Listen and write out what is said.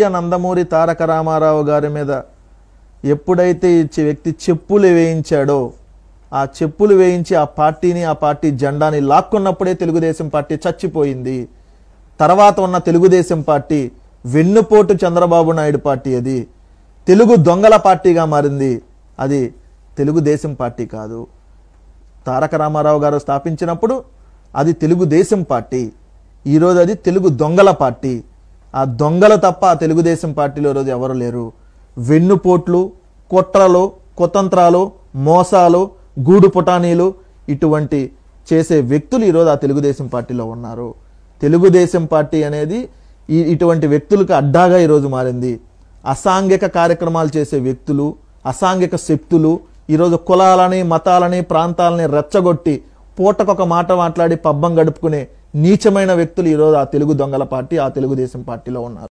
చాణక్య నందమూరి తారక రామారావు గారి మీద ఎప్పుడైతే ఈ చె- వ్యక్తి చెప్పులు వేయించాడో ఆ చెప్పులు వేయించి ఆ పార్టీని ఆ పార్టీ జెండాని లాక్కున్నప్పుడే తెలుగుదేశం పార్టీ చచ్చిపోయింది తర్వాత ఉన్న తెలుగుదేశం పార్టీ వెన్నుపోటు చంద్రబాబు నాయుడు పార్టీ అది తెలుగు దొంగల పార్టీగా మారింది అది తెలుగుదేశం పార్టీ కాదు తారక రామారావు గారు స్థాపించినప్పుడు అది తెలుగుదేశం పార్టీ ఈరోజు అది తెలుగు దొంగల పార్టీ ఆ దొంగలు తప్ప ఆ తెలుగుదేశం పార్టీలో ఈరోజు ఎవరు లేరు వెన్నుపోట్లు కుట్రలు కుతంత్రాలు మోసాలు గూడు పుటానీలు ఇటువంటి చేసే వ్యక్తులు ఈరోజు ఆ తెలుగుదేశం పార్టీలో ఉన్నారు తెలుగుదేశం పార్టీ అనేది ఈ ఇటువంటి వ్యక్తులకు అడ్డాగా ఈరోజు మారింది అసాంఘిక కార్యక్రమాలు చేసే వ్యక్తులు అసాంఘిక శక్తులు ఈరోజు కులాలని మతాలని ప్రాంతాలని రెచ్చగొట్టి పూటకొక మాట మాట్లాడి పబ్బం గడుపుకునే నీచమైన వ్యక్తులు ఈరోజు ఆ తెలుగు దొంగల పార్టీ ఆ తెలుగుదేశం పార్టీలో ఉన్నారు